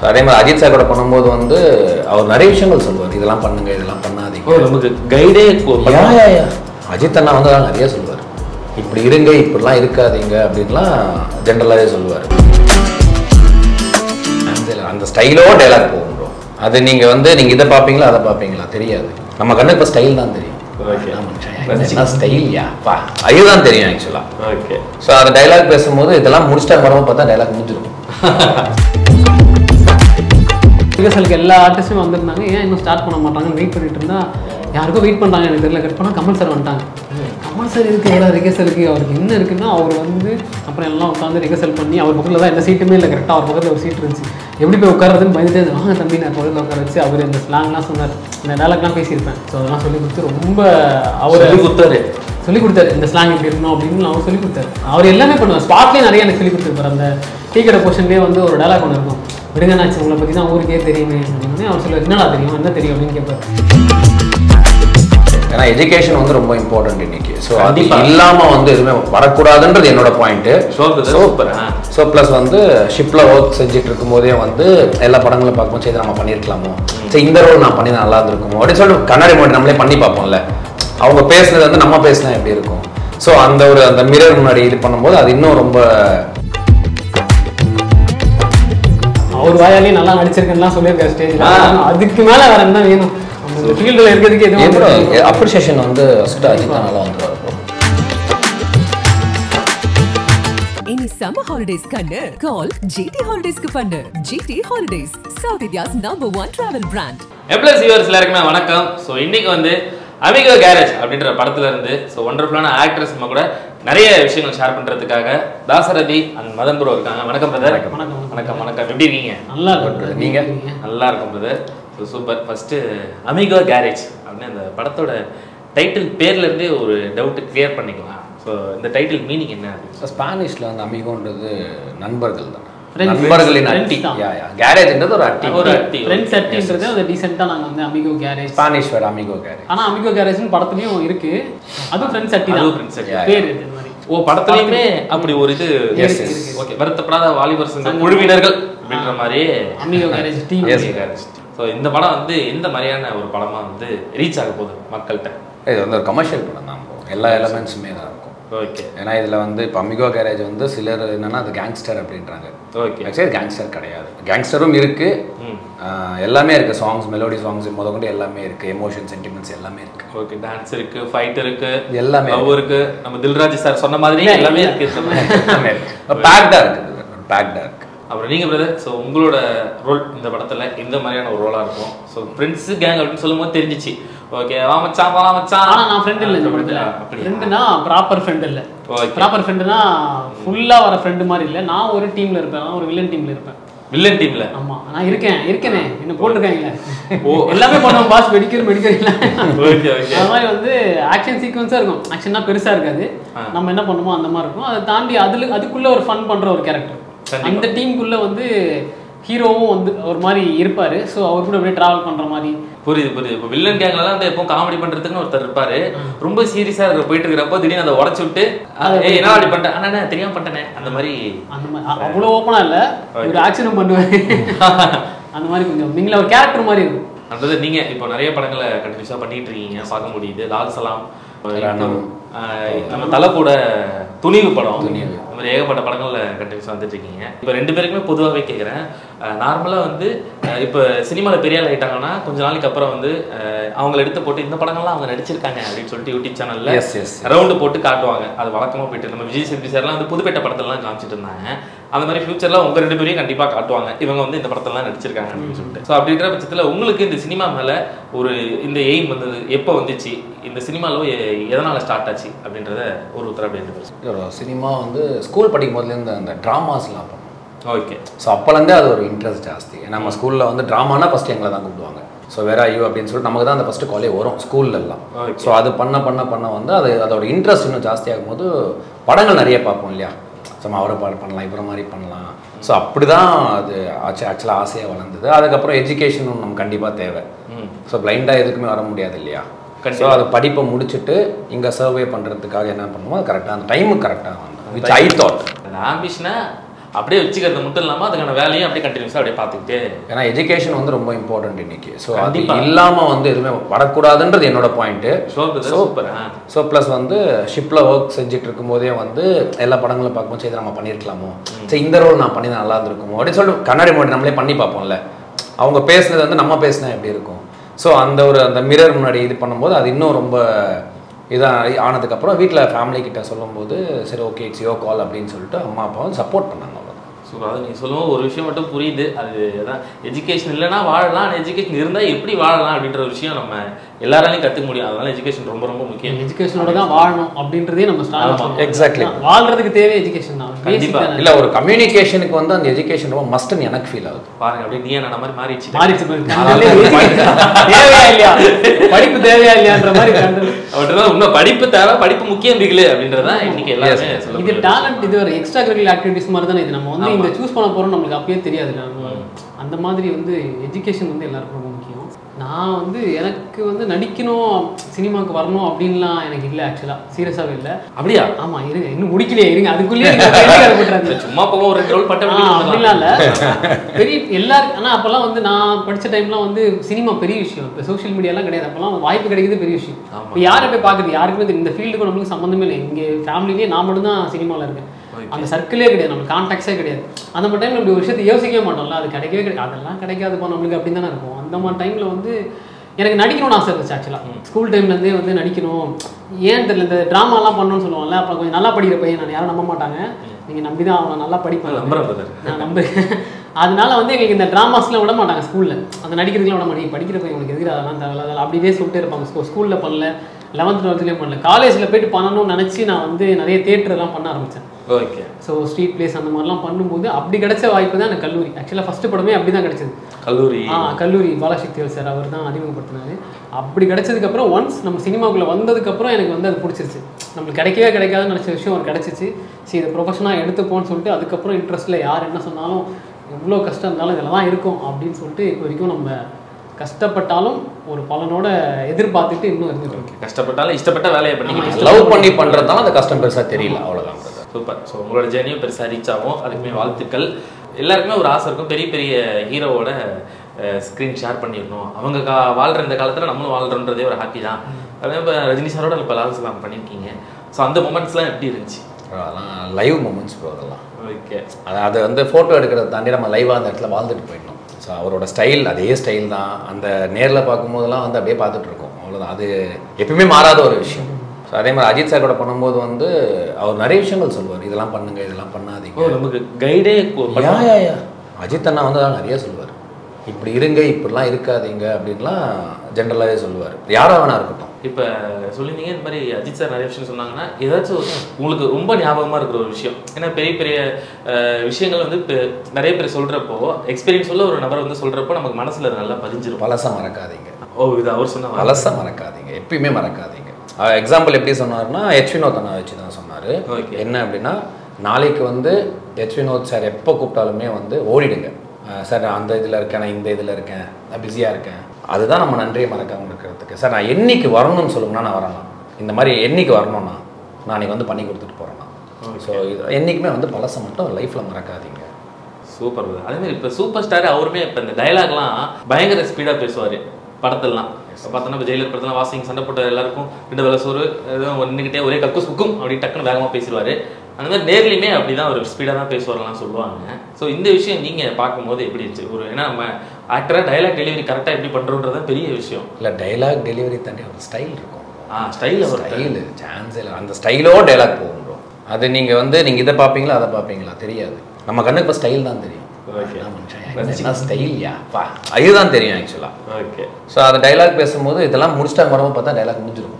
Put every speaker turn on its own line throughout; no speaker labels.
So, அதே மாதிரி Ajith sir கூட பண்ணும்போது வந்து அவர் நிறைய விஷயங்கள் சொல்லுவார் இதெல்லாம் பண்ணுங்க இதெல்லாம் பண்ணாதீங்க
ஓ நமக்கு கைடே
யா, யா, யா. அஜித் அண்ணா வந்து அதெல்லாம் நிறைய சொல்லுவார் இப்படி இருங்க இப்படிலாம் இருக்காதீங்க அப்படின்லாம் ஜென்ரலாகவே சொல்லுவார் அந்த ஸ்டைலோ டைலாக் போகும் bro. அது நீங்கள் வந்து நீங்கள் இதை பார்ப்பீங்களா அதை பார்ப்பீங்களா தெரியாது நம்ம கண்ணுக்கு இப்போ ஸ்டைல் தான் தெரியும்
Okay.
என்ன மனுஷன், என்ன ஸ்டைல் யா பா அதுதான் தெரியும் ஆக்சுவலாக
ஓகே
ஸோ அந்த டைலாக் பேசும்போது இதெல்லாம் முடிச்சிட்டாங்க வரவும் பார்த்தா டைலாக் முடிஞ்சிடும்
ரிகர்சலுக்கு எல்லா ஆர்டிஸ்டும் வந்திருந்தாங்க ஏன் இன்னும் ஸ்டார்ட் பண்ண மாட்டாங்கன்னு வெயிட் பண்ணிட்டு இருந்தா யாருக்கும் வெயிட் பண்ணுறாங்க எனக்கு தெரியல கட் பண்ணால் கமல் சார் வந்துட்டாங்க கமல் சார் இருக்கு எவ்வளோ ரிகர்சலுக்கு அவருக்கு என்ன இருக்குன்னா அவர் வந்து அப்புறம் எல்லாம் உட்காந்து ரிகர்சல் பண்ணி அவர் பக்கத்தில் தான் எந்த சீட்டுமே இல்லை கரெக்டாக அவர் பக்கத்தில் ஒரு சீட் இருந்துச்சு எப்படி போய் உட்காரதுன்னு பயந்துட்டே இருந்தேன். வாங்க தம்பி நான் பக்கத்தில் உட்கார வச்சு அவர் இந்த ஸ்லாங்லாம் சொன்னார் இந்த டேலாக்லாம் பேசியிருப்பேன் ஸோ அதெல்லாம் சொல்லி கொடுத்து ரொம்ப அவர்
சொல்லி கொடுத்தாரு
சொல்லி கொடுத்தாரு இந்த ஸ்லாங் இப்படி இருக்கணும் அப்படின்னு அவர் சொல்லி கொடுத்தாரு அவர் எல்லாமே பண்ணுவார் ஸ்பாட்லேயே நிறைய எனக்கு சொல்லி கொடுத்துருப்பாரு அந்த டீ கடை கொஷன்லேயே வந்து ஒரு டேலாக் ஒன்று இருக்கும் விடுங்க நாச்சு உங்களை பற்றி தான் ஊருக்கே தெரியுமே அப்படின்னு அவர் சொல்லுவார் என்னடா தெரியும் என்ன தெரியும் அப்படின்னு கேட்பார்
ஏன்னா எஜுகேஷன் வந்து ரொம்ப இம்பார்ட்டன்ட் இன்னைக்கு ஸோ அது
கண்டிப்பா.
இல்லாம வந்து எதுவுமே வரக்கூடாதுன்றது என்னோட பாயிண்ட்
சோப்பு சூப்பர்
ஸோ ப்ளஸ் வந்து ஷிப்பில் ஒர்க் செஞ்சுட்டு இருக்கும்போதே வந்து எல்லா படங்களும் பார்க்கும்போது சரி நம்ம பண்ணியிருக்கலாமோ சரி இந்த ரோல் நான் பண்ணி நல்லா இருந்திருக்குமோ அப்படின்னு சொல்லிட்டு கண்ணாடி முன்னாடி நம்மளே பண்ணி பார்ப்போம்ல அவங்க பேசுனது வந்து நம்ம பேசினா எப்படி இருக்கும் ஸோ அந்த ஒரு அந்த மிரர் முன்னாடி இது பண்ணும்போது அது இன்னும் ரொம்ப
அவர் வாயாலே நல்லா நடிச்சிருக்கேன்லாம் சொல்லியிருக்காரு ஸ்டேஜில் அதுக்கு மேலே வேற என்ன வேணும் அந்த ஃபீல்டில் இருக்கிறதுக்கு எதுவும்
அப்ரிசியேஷன் வந்து ஃபஸ்ட்டு அஜித் நல்லா வந்துருவார் bro.
இனி சம்மர் ஹாலிடேஸ் கண்ணு கால் ஜிடி ஹாலிடேஸ்க்கு பண்ணு GT holidays south India's number one travel brand
A plus viewers எல்லாருக்குமே வணக்கம் ஸோ இன்னைக்கு வந்து அமிகோ கேரேஜ் அப்படின்ற படத்துல இருந்து ஸோ ஒண்டர்ஃபுல்லான ஆக்ட்ரஸ் நம்ம கூட நிறைய விஷயங்கள் ஷேர் பண்றதுக்காக தாசரதி அண்ட் மதன் ப்ரோ இருக்காங்க வணக்கம் பிரதர்
வணக்கம்.
வணக்கம் வணக்கம் எப்படி இருக்கீங்க
நல்லா இருக்கு
நீங்க?
நல்லா இருக்கும் brother so super first Amigo Garage அப்படின்னு அந்த படத்தோட டைட்டில் பேர்ல இருந்தே ஒரு டவுட் கிளியர் பண்ணிக்கலாம் ஸோ இந்த டைட்டில் மீனிங் என்ன
ஸ்பானிஷ்ல வந்து அமிகோன்றது நண்பர்கள் தான்
Friends.
நண்பர்களின்
Friends
அட்டி
தான்.
யா யா கேரேஜ்ன்றது ஒரு அட்டி
ஒரு அட்டி
ஃப்ரெண்ட்ஸ் அட்டின்றது அது டீசெண்டாக நாங்கள் வந்து Amigo Garage
Spanish word Amigo Garage
ஆனால் அமிகோ கேரேஜ்னு படத்துலையும் இருக்கு அதுவும் ஃப்ரெண்ட்ஸ் அட்டி
அதுவும்
தான்
friends அட்டி.
பேர் இது இந்த மாதிரி
ஓ படத்துலயுமே அப்படி ஒரு இது
Yes, yes.
ஓகே வருத்தப்படாத வாலிபர் சங்க குழுவினர்கள் அப்படின்ற மாதிரி
அமிகோ கேரேஜ் டீம்
ஸோ இந்த படம் வந்து எந்த மாதிரியான ஒரு படமா வந்து ரீச் ஆக போகுது மக்கள்கிட்ட
இது வந்து ஒரு கமர்ஷியல் படம் தான் bro. எல்லா எலமெண்ட்ஸுமே தான் இருக்கும்
ஓகே
ஏன்னா இதில் வந்து இப்போ அமிகோ கேரேஜ் வந்து சிலர் என்னன்னா அது கேங்ஸ்டர் அப்படின்றாங்க
ஓகே
ஆக்சுவலி கேங்ஸ்டர் கிடையாது கேங்ஸ்டரும் இருக்கு
ம்
ஆஹ் எல்லாமே இருக்கு சாங்ஸ் மெலோடி சாங்ஸ் முதற்கொண்டு எல்லாமே இருக்கு எமோஷன் சென்டிமெண்ட்ஸ் எல்லாமே இருக்கு
ஓகே டான்ஸ் இருக்கு ஃபைட் இருக்கு
எல்லாமே
லவ் இருக்கு நம்ம தில்ராஜ் சார் சொன்ன மாதிரி எல்லாமே இருக்கு இந்த மாதிரி.
எல்லாமே இருக்கு பேக்டா இருக்கு பேக்டா இருக்கு
அப்புறம் நீங்க பிரதர் ஸோ உங்களோட ரோல் இந்த படத்துல எந்த மாதிரியான ஒரு ரோலா இருக்கும் ஸோ ஃப்ரெண்ட்ஸ் கேங் அப்படின்னு சொல்லும்போது தெரிஞ்சிச்சு ஓகே வா மச்சான் வா மச்சான்
ஆனா நான் ஃப்ரெண்ட் இல்லை இந்த படத்துல
அப்படியா
ஃப்ரெண்டுனா ப்ராப்பர் ஃப்ரெண்ட் இல்லை
Okay.
ப்ராப்பர் ஃப்ரெண்டுனா ஃபுல்லா வர ஃப்ரெண்டு மாதிரி இல்லை நான் ஒரு டீம்ல இருப்பேன் நான் ஒரு வில்லன் டீம்ல இருப்பேன்
வில்லன் டீம்ல
ஆமா நான் இருக்கேன் இருக்கேனே என்ன போட்டிருக்காங்களே
ஓ.
எல்லாமே பண்ணுவோம் பாஸ் வெடிக்கிற மெடிக்கிறீங்களா
ஓகே ஓகே
அது மாதிரி வந்து ஆக்ஷன் சீக்வன்ஸாக இருக்கும் ஆக்ஷன்னா பெருசா இருக்காது நம்ம என்ன பண்ணுமோ அந்த மாதிரி இருக்கும் அதை தாண்டி அதுல அதுக்குள்ள ஒரு ஃபன் பண்ற ஒரு கேரக்டர்
கண்டிப்பா.
அந்த டீமுக்குள்ள வந்து ஹீரோவும் வந்து ஒரு மாதிரி இருப்பாரு ஸோ அவர் கூட அப்படியே டிராவல் பண்ற மாதிரி
புரியுது புரியுது இப்போ வில்லன் கேங்லாம் வந்து எப்போ காமெடி பண்றதுக்குன்னு ஒருத்தர் இருப்பாரு ரொம்ப சீரியஸா இருக்கிற போயிட்டு இருக்கிறப்போ திடீர்னு அதை உடச்சு விட்டு ஏய் என்ன அப்படி பண்ணிட்டேன் அண்ணா அண்ணா, தெரியாம பண்ணிட்டேனே அந்த மாதிரி
அந்த மாதிரி அ- அவ்வளோ ஓப்பனா இல்ல ஒரு ஆக்ஷனும் பண்ணுவாரு அந்த மாதிரி கொஞ்சம் நீங்கள ஒரு கேரக்டர் மாதிரி இருக்கும்
அதாவது நீங்க இப்போ நிறைய படங்களை கண்டினியூஸா பண்ணிட்டு இருக்கீங்க பார்க்க முடியுது லால் சலாம்
ரணம்.
ஆஹ் நம்ம தலை கூட துணிவு படம்
துணிவு.
இந்த மாதிரி ஏகப்பட்ட படங்கள்ல கண்டினியூஸா வந்துட்டு இருக்கீங்க இப்போ ரெண்டு பேருக்குமே பொதுவாகவே கேட்குறேன் நார்மலா வந்து ஆஹ் இப்போ சினிமாவில் பெரிய ஆள் ஆயிட்டாங்கன்னா கொஞ்ச நாளைக்கு அப்புறம் வந்து ஆஹ் அவங்கள எடுத்து போட்டு இந்த படங்கள்லாம் அவங்க நடிச்சிருக்காங்க அப்படின்னு சொல்லிட்டு யூடியூப் சேனல்ல
Yes, yes.
ரவுண்டு போட்டு காட்டுவாங்க அது வழக்கமா போயிட்டு நம்ம விஜய் சேதுபதி சார்லாம் வந்து புதுப்பேட்டை படத்தெல்லாம் காமிச்சிட்டு இருந்தாங்க அந்த மாதிரி ஃபியூச்சர்ல உங்க ரெண்டு பேரையும் கண்டிப்பா காட்டுவாங்க இவங்க வந்து இந்த படத்தெல்லாம் நடிச்சிருக்காங்க அப்படின்னு சொல்லிட்டு ஸோ அப்படின்ற பட்சத்துல உங்களுக்கு இந்த சினிமா மேல ஒரு இந்த எய்ம் வந்தது எப்போ வந்துச்சு இந்த சினிமால எதனால ஸ்டார்ட் ஆச்சு அப்படின்றத ஒரு உத்தரவு அப்படின்னு பேசுவோம்
ஒரு சினிமா வந்து ஸ்கூல் படிக்கும் போதுலேருந்து அந்த ட்ராமாஸ்லாம் பண்ணோம்
ஓகே
ஸோ அப்போலேருந்தே அது ஒரு இன்ட்ரெஸ்ட் ஜாஸ்தி நம்ம ஸ்கூலில் வந்து ட்ராமானா ஃபஸ்ட்டு எங்களை தான் கூப்பிடுவாங்க ஸோ வேற ஐயோ அப்படின்னு சொல்லிட்டு நமக்கு தான் அந்த ஃபஸ்ட்டு காலே வரும் ஸ்கூல்ல எல்லாம்
Okay.
ஸோ அது பண்ண பண்ண பண்ண வந்து அது அதோட இன்ட்ரெஸ்ட் இன்னும் ஜாஸ்தியாகும் போது படங்கள் நிறைய பார்ப்போம் இல்லையா ஸோ அவரை பாடு பண்ணலாம் இவரை மாதிரி பண்ணலாம் ஸோ அப்படி தான் அது ஆச்சு ஆக்சுவலாக ஆசையாக வளர்ந்தது அதுக்கப்புறம் எஜுகேஷனும் நம்ம கண்டிப்பாக தேவை
ம்
ஸோ பிளைண்டாக எதுக்குமே வர முடியாது இல்லையா ஸோ அது படிப்பை முடிச்சுட்டு இங்கே சர்வே பண்ணுறதுக்காக என்ன பண்ணுமோ அது கரெக்டாக அந்த டைமுக்கு கரெக்டாக வந்து விச் ஐ தாட்
அந்த ஆம்பிஷனை அப்படியே வச்சுக்கிறது மட்டும் இல்லாம அதுக்கான வேலையும் அப்படியே கண்டினியூஸா அப்படியே பார்த்துக்கிட்டே
ஏன்னா எஜுகேஷன் வந்து ரொம்ப இம்பார்ட்டன்ட் இன்னைக்கு ஸோ அது
கண்டிப்பா.
இல்லாம வந்து எதுவுமே வரக்கூடாதுன்றது என்னோட point
super super
so plus வந்து ஷிப்பில் ஒர்க் செஞ்சுட்டு இருக்கும்போதே வந்து எல்லா படங்களும் பார்க்கும்போது சரி நம்ம பண்ணியிருக்கலாமோ சரி இந்த ரோல் நான் பண்ணி நல்லா இருந்திருக்குமோ அப்படின்னு சொல்லிட்டு கண்ணாடி முன்னாடி நம்மளே பண்ணி பார்ப்போம்ல அவங்க பேசுனது வந்து நம்ம பேசினா எப்படி இருக்கும் ஸோ அந்த ஒரு அந்த மிரர் முன்னாடி இது பண்ணும்போது அது இன்னும் ரொம்ப இதாக ஆனதுக்கப்புறம் வீட்டில் ஃபேமிலி கிட்ட சொல்லும்போது சரி ஓகே இட்ஸ் யோ கால் அப்படின்னு சொல்லிட்டு அம்மா அப்பா வந்து சப்போர்ட் பண்ணாங்க அவ்வளோதான்
சூப்பர் அது நீங்க சொல்லுவோம் ஒரு விஷயம் மட்டும் புரியுது அது அதான் எஜுகேஷன் இல்லைன்னா வாழலாம் எஜுகேஷன் இருந்தா எப்படி வாழலாம் அப்படின்ற ஒரு விஷயம் நம்ம எல்லாராலையும் கத்துக்க முடியும் அதனால எஜுகேஷன் ரொம்ப ரொம்ப முக்கியம்
எஜுகேஷனோட தான் வாழணும் அப்படின்றதே நம்ம
ஆமா,
ஸ்டார்ட்
exactly.
வாழ்றதுக்கு தேவை எஜுகேஷன் தான் Basic
கண்டிப்பா.
தானே.
இல்லை ஒரு கம்யூனிகேஷனுக்கு வந்து அந்த எஜுகேஷன் ரொம்ப மஸ்ட்னு எனக்கு ஃபீல் ஆகுது
பாருங்க அப்படியே நீ என்ன மாதிரி மாறிடுச்சு
மாறிடுச்சு பாருங்க. தேவையா இல்லையா படிப்பு தேவையா இல்லையான்ற மாதிரி கண்டு
அப்படிதான் உண்மை படிப்பு தேவை படிப்பு முக்கியம் பிகிலு அப்படின்றதான் இன்னைக்கு எல்லாருமே
Yes.
சொல்ல
இது டேலண்ட் இது ஒரு எக்ஸ்ட்ரா கரிக்குலர் ஆக்டிவிட்டிஸ் மாதிரி தானே இது நம்ம வந்து இந்த சூஸ் பண்ண போறோம் நம்மளுக்கு அப்பயே தெரியாது நம்ம அந்த மாதிரி வந்து எஜுகேஷன் வந்து எல்லாருக்கும் ரொம்ப முக்கியம் நான் வந்து எனக்கு வந்து நடிக்கணும் சினிமாவுக்கு வரணும் அப்படின்லாம் எனக்கு இல்லை ஆக்சுவலா சீரியஸாவே இல்லை
அப்படியா
ஆமா இருங்க இன்னும் முடிக்கலையே இருங்க அதுக்குள்ளேயே நீங்க கையில போட்டுறாங்க
சும்மா போக ஒரு ரெண்டு ரோல் பட்ட
ஆ, அப்படிலாம் இல்ல பெரிய எல்லாரும் ஆனா அப்பெல்லாம் வந்து நான் படிச்ச டைம்லாம் வந்து சினிமா பெரிய விஷயம் இப்போ சோஷியல் மீடியாலாம் கிடையாது அப்பெல்லாம் வாய்ப்பு கிடைக்கிறது பெரிய விஷயம்
ஆமா.
இப்போ யாரை போய் பார்க்குது யாருக்குமே தெரியும். இந்த ஃபீல்டுக்கும் நம்மளுக்கு சம்மந்தமே இல்லை இங்கே ஃபேமிலிலேயே நான் மட்டும் தான் சினிமாவில் இருக்கேன் அந்த சர்க்கிளே கிடையாது நம்மளுக்கு கான்டாக்ட்ஸே கிடையாது அந்த மாதிரி டைம்ல இப்படி ஒரு விஷயத்தை யோசிக்கவே மாட்டோம்ல அது கிடைக்கவே கிடையாது அதெல்லாம் கிடைக்காதுப்பா நம்மளுக்கு அப்படின்னு தானே இருக்கும் அந்த மாதிரி டைம்ல வந்து எனக்கு நடிக்கணும்னு ஆசை இருந்துச்சு ஆக்சுவலாக ஸ்கூல் டைம்லேருந்தே வந்து நடிக்கணும் ஏன் தெரியல இந்த ட்ராமாலாம் பண்ணணும்னு சொல்லுவாங்கல்ல அப்புறம் கொஞ்சம் நல்லா படிக்கிற பையன் நான் யாரும் நம்ப மாட்டாங்க நீங்கள் நம்பி தான் அவனை நல்லா படிப்பேன்
நம்புறேன் brother.
நான் நம்புறேன் அதனால வந்து எங்களுக்கு இந்த ட்ராமாஸ்லாம் விட மாட்டாங்க ஸ்கூல்ல அந்த நடிக்கிறதுக்குலாம் விட மாட்டாங்க படிக்கிற பையன் உனக்கு எதிராக அதெல்லாம் தேவையில்ல அதெல்லாம் அப்படியே சொல்லிட்டே இருப்பாங்க ஸ்கூ ஸ்கூலில் பண்ணல லெவன்த் டுவெல்த்லேயும் பண்ணல காலேஜில் போயிட்டு பண்ணணும்னு நினச்சி நான் வந்து நிறைய தேட்டர்லாம் பண்ண ஆரம்பித்தேன்
ஓகே
ஸோ ஸ்ட்ரீட் பிளேஸ் அந்த மாதிரிலாம் பண்ணும்போது அப்படி கிடைச்ச வாய்ப்பு தான் எனக்கு கல்லூரி ஆக்சுவலாக ஃபஸ்ட்டு படமே அப்படி தான் கிடைச்சது
கல்லூரி
ஆ கல்லூரி பாலசக்திவேல் சார் அவர் தான் அறிமுகப்படுத்தினாரு அப்படி கிடைச்சதுக்கப்புறம் ஒன்ஸ் நம்ம சினிமாக்குள்ளே வந்ததுக்கப்புறம் எனக்கு வந்து அது பிடிச்சிருச்சு நம்மளுக்கு கிடைக்கவே கிடைக்காதுன்னு நினச்ச விஷயம் ஒரு கிடச்சிச்சு சரி இதை ப்ரொஃபஷனாக எடுத்துப்போன்னு சொல்லிட்டு அதுக்கப்புறம் இன்ட்ரெஸ்ட்டில் யார் என்ன சொன்னாலும் எவ்வளோ கஷ்டம் இருந்தாலும் இதில் தான் இருக்கும் அப்படின்னு சொல்லிட்டு இப்போ வரைக்கும் நம்ம கஷ்டப்பட்டாலும் ஒரு பலனோட எதிர்பார்த்துட்டு இன்னும் இருந்துட்டு இருக்கோம்
கஷ்டப்பட்டாலும் இஷ்டப்பட்ட வேலையை பண்ணிக்கிட்டு
லவ் பண்ணி பண்ணுறதுனால அந்த கஷ்டம் பெருசாக தெரியல அவ்வளோதான் brother.
சூப்பர் ஸோ உங்களோட ஜேர்னியும் பெருசாக ரீச் ஆகும் அதுக்குமே வாழ்த்துக்கள் எல்லாருக்குமே ஒரு ஆசை இருக்கும் பெரிய பெரிய ஹீரோவோட ஸ்க்ரீன் ஷேர் பண்ணிடணும் அவங்க கா வாழ்கிற இந்த காலத்தில் நம்மளும் வாழ்கிறோன்றதே ஒரு ஹாப்பி தான் அதே இப்போ ரஜினி சாரோட இப்போ லால்ஸ் எல்லாம் பண்ணியிருக்கீங்க ஸோ அந்த மூமெண்ட்ஸ்லாம் எப்படி இருந்துச்சு
அதெல்லாம் லைவ் மூமெண்ட்ஸ் ப்ரோ அதெல்லாம்
ஓகே
அது அது வந்து ஃபோட்டோ எடுக்கிறத தாண்டி நம்ம லைவாக அந்த இடத்துல வாழ்ந்துட்டு போயிடணும் ஸோ அவரோட ஸ்டைல் அதே ஸ்டைல் தான் அந்த நேரில் பார்க்கும்போதெல்லாம் வந்து அப்படியே பார்த்துட்டு இருக்கோம் அவ்வளோதான் அது எப்பயுமே மாறாத ஒரு விஷயம் ஸோ அதே மாதிரி அஜித் சார் கூட பண்ணும்போது வந்து அவர் நிறைய விஷயங்கள் சொல்லுவார் இதெல்லாம் பண்ணுங்க இதெல்லாம் பண்ணாதீங்க
ஓ நமக்கு கைடே
யா, யா, யா. அஜித் அண்ணா வந்து அதான் நிறைய சொல்லுவார் இப்படி இருங்க இப்படிலாம் இருக்காதீங்க அப்படின்லாம் ஜென்ரலாகவே சொல்லுவார் யாராக வேணா இருக்கட்டும்
இப்போ சொல்லியிருந்தீங்க இந்த மாதிரி அஜித் சார் நிறைய விஷயம் சொன்னாங்கன்னா ஏதாச்சும் ஒரு உங்களுக்கு ரொம்ப ஞாபகமாக இருக்கிற ஒரு விஷயம் ஏன்னா பெரிய பெரிய அஹ், விஷயங்கள் வந்து இப்போ நிறைய பேர் சொல்கிறப்போ எக்ஸ்பீரியன்ஸ் உள்ள ஒரு நபர் வந்து சொல்கிறப்போ நமக்கு மனசில் அது நல்லா பதிஞ்சிரும்
பழசை மறக்காதீங்க
ஓ இது அவர் சொன்ன வார்த்தை.
பழசை மறக்காதீங்க எப்பயுமே மறக்காதீங்க எக்ஸாம்பிள் எப்படி சொன்னார்னா ஹெச் வினோத் அண்ணா வச்சு தான் சொன்னார்
Okay.
என்ன அப்படின்னா நாளைக்கு வந்து ஹெச் வினோத் சார் எப்போ கூப்பிட்டாலுமே வந்து ஓடிடுங்க அஹ் சார் நான் அந்த இதில் இருக்கேன் நான் இந்த இதில் இருக்கேன் நான் பிஸியாக இருக்கேன் அதுதான் நம்ம நன்றியை மறக்காம இருக்கிறதுக்கு சார் நான் என்னைக்கு வரணும்னு சொல்லுங்கன்னா நான் வரலாம் இந்த மாதிரி என்னைக்கு வரணும்னா நான் அன்றைக்கி வந்து பண்ணி கொடுத்துட்டு போகிறேன்னா ஸோ இது என்றைக்குமே வந்து பழசை மட்டும் லைஃப்பில் மறக்காதீங்க
சூப்பர் brother. அதே மாதிரி இப்போ சூப்பர் ஸ்டார் அவருமே இப்போ இந்த டைலாக்லாம் பயங்கர ஸ்பீடாக பேசுவார் படத்துலலாம் இப்போ பார்த்தோன்னா இப்போ ஜெயிலர் படத்துல வாசிங் சண்டை போட்ட எல்லாருக்கும் ரெண்டு வேலை சோறு எதுவும் நின்றுக்கிட்டே ஒரே கக்கூஸ் குக்கும் அப்படி டக்குன்னு வேகமாக பேசிடுவார் அந்த மாதிரி நேர்லையுமே அப்படி தான் ஒரு ஸ்பீடாக தான் பேசுவார்லாம் சொல்லுவாங்க ஸோ இந்த விஷயம் நீங்கள் பார்க்கும்போது எப்படி இருந்துச்சு ஒரு ஏன்னா நம்ம ஆக்டராக டைலாக் டெலிவரி கரெக்டாக எப்படி பண்ணுறோன்றது தான் பெரிய விஷயம்
இல்லை டைலாக் டெலிவரி தாண்டி ஒரு ஸ்டைல் இருக்கும்
ஆ ஸ்டைல் அவர்
ஸ்டைலு சான்ஸ் இல்லை அந்த ஸ்டைலோ டைலாக் போகும் bro. அது நீங்கள் வந்து நீங்கள் இதை பார்ப்பீங்களா அதை பார்ப்பீங்களா தெரியாது நம்ம கண்ணுக்கு இப்போ ஸ்டைல் தான் தெரியும்
Okay.
என்ன மனுஷன், என்ன ஸ்டைல்யா பா அதுதான் தெரியும் ஆக்சுவலாக
ஓகே
ஸோ அது டைலாக் பேசும்போது இதெல்லாம் முடிச்சிட்டாங்க வரும்போது பார்த்தா டைலாக் முடிஞ்சிடும்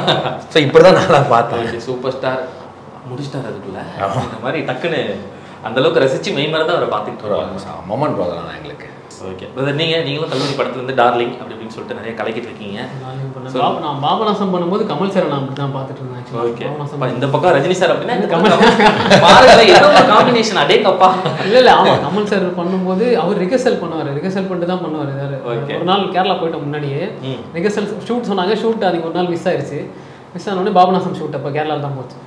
ஸோ இப்படி தான் நான் பார்த்தேன்
சூப்பர் ஸ்டார் முடிச்சிட்டார் அதுக்குள்ள இந்த மாதிரி டக்குன்னு அந்த அளவுக்கு ரசிச்சு மெய் தான் அவரை பார்த்துட்டு வருவாங்க
மொமெண்ட் ப்ரோக்ராம் எங்களுக்கு
ஓகே பிரதர் நீங்க நீங்களும் கல்லூரி படத்துல இருந்து டார்லிங் அப்படி இப்படின்னு சொல்லிட்டு நிறைய கலக்கிட்டு இருக்கீங்க
பாப- நான் பாபநாசம் பண்ணும்போது கமல் சார் நான் அப்படி தான் பார்த்துட்டு இருந்தேன் actually.
ஓகே
பாபநாசம்
இந்த பக்கம் ரஜினி சார் அப்படின்னா இந்த பக்கம் பாருங்க என்ன காம்பினேஷன் அடே கப்பா
இல்ல இல்ல ஆமா கமல் சார் பண்ணும்போது அவர் ரிகர்சல் பண்ணுவார் ரிகர்சல் பண்ணிட்டு தான் பண்ணுவார்
Okay.
ஒரு நாள் கேரளா போயிட்டோம் முன்னாடியே
ம்.
ரிகர்சல் ஷூட் சொன்னாங்க ஷூட் அதுக்கு ஒரு நாள் மிஸ் ஆயிருச்சு மிஸ் ஆனோடனே பாபநாசம் ஷூட் அப்போ கேரளாவில் தான் போச்சு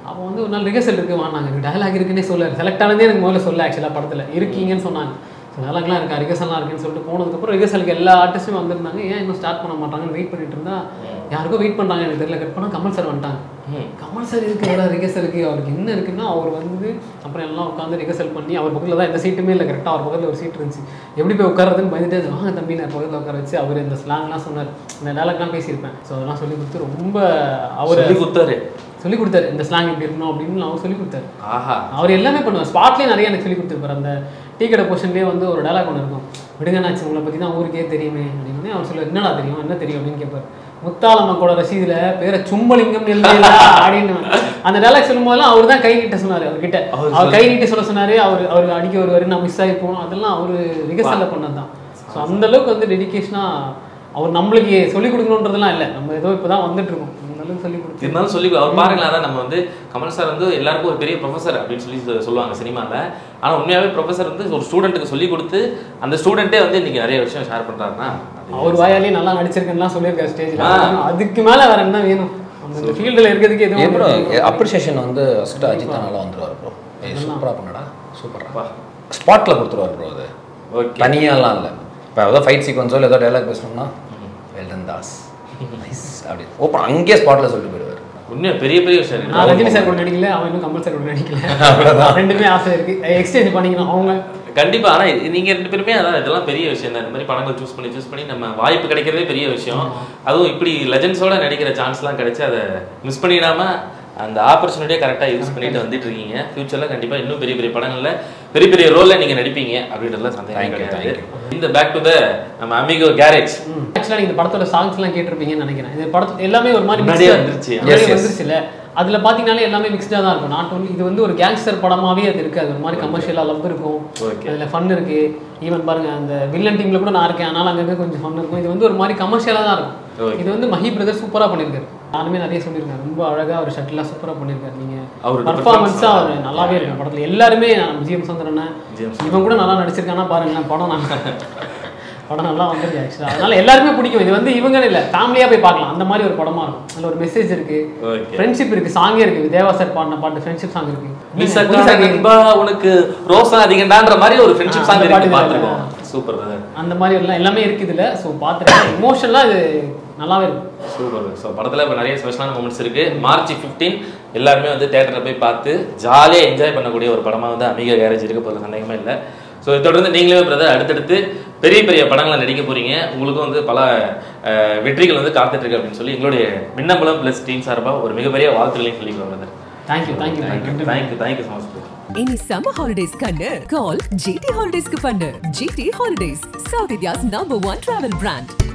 அப்போ வந்து ஒரு நாள் ரிஹர்சல் இருக்கு வாங்க எனக்கு டயலாக் இருக்குன்னே சொல்ல செலக்ட் ஆனதே எனக்கு முதல்ல சொல்ல ஆக்சுவலாக படத்தில் இருக்கீங்கன்னு சொன்னாங்க ஸோ டயலாக்லாம் இருக்கா ரிஹர்சல்லாம் இருக்குன்னு சொல்லிட்டு போனதுக்கப்புறம் ரிஹர்சலுக்கு எல்லா ஆர்டிஸ்ட்டும் வந்திருந்தாங்க ஏன் இன்னும் ஸ்டார்ட் பண்ண மாட்டாங்கன்னு வெயிட் பண்ணிட்டு இருந்தா யாருக்கோ வெயிட் பண்ணாங்க எனக்கு தெரியல கட் பண்ணால் கமல் சார் வந்துட்டாங்க கமல் சார் இருக்கு எவ்வளோ ரிஹர்சலுக்கு அவருக்கு என்ன இருக்குன்னா அவர் வந்து அப்புறம் எல்லாம் உட்காந்து ரிஹர்சல் பண்ணி அவர் பக்கத்தில் தான் எந்த சீட்டுமே இல்லை கரெக்டாக அவர் பக்கத்தில் ஒரு சீட் இருந்துச்சு எப்படி போய் உட்காரதுன்னு பயந்துட்டே இருந்தேன். வாங்க தம்பி நான் பக்கத்தில் உட்கார வச்சு அவர் இந்த ஸ்லாங்லாம் சொன்னார் இந்த டயலாக்லாம் பேசியிருப்பேன் ஸோ அதெல்லாம் சொல்லி கொடுத்து ரொம்ப அவர்
சொல்லி கொடுத்தாரு
சொல்லி கொடுத்தாரு இந்த ஸ்லாங் இப்படி இருக்கணும் அப்படின்னு அவர் சொல்லி கொடுத்தாரு
ஆஹா
அவர் எல்லாமே பண்ணுவார் ஸ்பாட்லேயே நிறைய எனக்கு சொல்லி கொடுத்துருப்பாரு அந்த டீ கடை போர்ஷன்லேயே வந்து ஒரு டயலாக் ஒன்று இருக்கும் விடுங்கண்ணாச்சு உங்களை பற்றி தான் ஊருக்கே தெரியுமே அப்படின்னு அவர் சொல்லுவார் என்னடா தெரியும் என்ன தெரியும் அப்படின்னு கேட்பார் முத்தாளம்மக்கோட ரசீதுல பேரை சும்பலிங்கம் எழுதியலா அப்படின்னு அந்த டயலாக் சொல்லும் போதெல்லாம் அவர் தான் கை நீட்ட சொன்னாரு அவர்கிட்ட
அவர்
அவர் கை நீட்ட சொல்ல சொன்னாரு அவர் அவர் அடிக்க வருவாரு நான் மிஸ் ஆகி போனோம் அதெல்லாம் அவர் ரிகர்சல்ல பண்ணது தான் ஸோ அந்த அளவுக்கு வந்து டெடிகேஷனா அவர் நம்மளுக்கு சொல்லிக் கொடுக்கணுன்றதெல்லாம் இல்லை நம்ம ஏதோ இப்பதான் வந்துட்டு இருக்கோம் அந்த அளவுக்கு சொல்லி கொடுத்து
இருந்தாலும் சொல்லி அவர் பாருங்களேன் அதான் நம்ம வந்து கமல் சார் வந்து எல்லாருக்கும் ஒரு பெரிய ப்ரொஃபசர் அப்படின்னு சொல்லி சொ- சொல்லுவாங்க சினிமாவில் ஆனால் உண்மையாகவே ப்ரொஃபசர் வந்து ஒரு ஸ்டூடெண்ட்டுக்கு சொல்லி கொடுத்து அந்த ஸ்டூடெண்ட்டே வந்து இன்னைக்கு நிறைய விஷயம் ஷேர் பண்ணுறாருன்னா
அவர் வாயாலே நல்லா நடிச்சிருக்கேன்லாம் சொல்லியிருக்காரு ஸ்டேஜ்ல
ஆ.
அதுக்கு மேல வேற என்ன வேணும் நம்ம இந்த ஃபீல்டில் இருக்கிறதுக்கு
ஏன்
எதுவும்
ப்ரோ
ஒண்ணு
அப்ரிசியேஷன் வந்து ஃபஸ்ட்டு அஜித் நல்லா வந்துருவார் ப்ரோ சூப்பராக பண்ணடா
அப்பா.
சூப்பரா ஸ்பாட்டில் கொடுத்துருவார் ப்ரோ அது
ஓகே
தனியாலாம் இல்லை இப்போ ஏதோ ஃபைட் சீக்வன்ஸோ இல்லை ஏதோ டைலாக் பேசணும்னா வெல்டன் தாஸ் நைஸ் அப்படி ஓப்பன் அங்கேயே ஸ்பாட்டில் சொல்லிட்டு போயிடுவார்
உண்மையா பெரிய பெரிய விஷயம்
நான்
இருக்கு.
ரஜினி சார் கூட நடிக்கல அவன் இன்னும் கமல் சார் கூட நடிக்கல ரெண்டுமே ஆசை இருக்கு எக்ஸ்சேஞ்ச் பண்ணிக்கணும் அவங்க
கண்டிப்பா ஆனா இது- நீங்க ரெண்டு பேருமே அதான் இதெல்லாம் பெரிய விஷயம் தான் இந்த மாதிரி படங்கள் சூஸ் பண்ணி சூஸ் பண்ணி நம்ம வாய்ப்பு கிடைக்கிறதே பெரிய விஷயம் அதுவும் இப்படி லெஜண்ட்ஸோட நடிக்கிற சான்ஸ்லாம் கிடைச்சு அதை மிஸ் பண்ணிடாம அந்த ஆப்பர்ச்சுனிட்டியை கரெக்டாக யூஸ் பண்ணிட்டு வந்துட்டு இருக்கீங்க ஃபியூச்சரில் கண்டிப்பாக இன்னும் பெரிய பெரிய படங்களில் பெரிய பெரிய ரோலில் நீங்கள் நடிப்பீங்க அப்படின்றதுல சந்தேகம்
Thank you,
கிடையாது
thank
இந்த பேக் டு த நம்ம அமிகோ கேரேஜ்
ஆக்சுவலாக நீங்கள் இந்த படத்தோட சாங்ஸ் எல்லாம் கேட்டிருப்பீங்கன்னு நினைக்கிறேன் இது படத்து எல்லாமே ஒரு மாதிரி
முன்னாடியே
mixed-
வந்துருச்சு.
முன்னாடியே
Yes, yes.
வந்துருச்சுல அதுல பாத்தீங்கன்னாலே எல்லாமே மிக்ஸ்டாக தான் இருக்கும் நாட் ஒன்லி இது வந்து ஒரு கேங்ஸ்டர் படமாவே அது இருக்கு அது ஒரு மாதிரி கமர்ஷியலாக லவ் இருக்கும்
Okay.
அதுல ஃபன் இருக்கு ஈவன் பாருங்க அந்த வில்லன் டீம்ல கூட நான் இருக்கேன் அதனால அங்கங்க கொஞ்சம் ஃபன் இருக்கும் இது வந்து ஒரு மாதிரி கமர்ஷியலாக தான் இருக்கும்
Okay.
இது வந்து மஹி பிரதர் சூப்பரா பண்ணியிருக்காரு நானுமே நிறைய சொல்லியிருக்கேன் ரொம்ப அழகா அவர் ஷட்டிலாம் சூப்பரா பண்ணியிருக்காரு நீங்க
அவரோட
பர்ஃபார்மன்ஸாக
performance
அவர் நல்லாவே இருக்கு படத்துல எல்லாருமே விஜயம் சந்திரன்
விஜயம்
இவன் கூட நல்லா நடிச்சிருக்கானா பாருங்களேன் படம் நான் படம் நல்லா வந்துருக்கு ஆக்சுவலாக அதனால எல்லாருமே பிடிக்கும் இது வந்து இவங்க இல்லை ஃபேமிலியாக போய் பார்க்கலாம் அந்த மாதிரி ஒரு படமா இருக்கும் அதில் ஒரு மெசேஜ் இருக்கு
ஓகே
ஃப்ரெண்ட்ஷிப் இருக்கு சாங்கே இருக்கு தேவா சார் பாடின பாட்டு ஃப்ரெண்ட்ஷிப் சாங் இருக்கு
மிஸ் நண்பா உனக்கு ரோசா அதிகண்டான்ற மாதிரி ஒரு ஃப்ரெண்ட்ஷிப்
ஆ,
சாங்
அந்த
இருக்கு
பாட்டு
பார்த்துருக்கோம் சூப்பர் பிரதர்
அந்த மாதிரி எல்லாம் எல்லாமே இருக்கு இதுல ஸோ பார்த்துருக்கேன் இமோஷனலாக இது நல்லாவே இருக்கும்
சூப்பர் ஸோ படத்தில் இப்போ நிறைய ஸ்பெஷலான மூமெண்ட்ஸ் இருக்கு மார்ச் 15 எல்லாருமே வந்து தேட்டரில் போய் பார்த்து ஜாலியாக என்ஜாய் பண்ணக்கூடிய ஒரு படமாக வந்து அமிக கேரேஜ் இருக்க போகிற சந்தேகமே இல்லை ஸோ இதை தொடர்ந்து நீங்களே பிரதர் அடுத்தடுத்து பெரிய பெரிய படங்களை நடிக்க போறீங்க உங்களுக்கும் வந்து பல அஹ், வெற்றிகள் வந்து காத்துட்டு இருக்கு அப்படின்னு சொல்லி எங்களுடைய மின்னம்பலம் ப்ளஸ் டீம் சார்பாக ஒரு மிகப்பெரிய வாழ்த்துக்களையும் சொல்லிக்கிறோம் brother
thank you thank you
thank you
thank you
thank you thank you so much
இனி சம்மர் ஹாலிடேஸ் கண்ணு கால் ஜிடி ஹாலிடேஸ்க்கு பண்ணு GT holidays south India's number one travel brand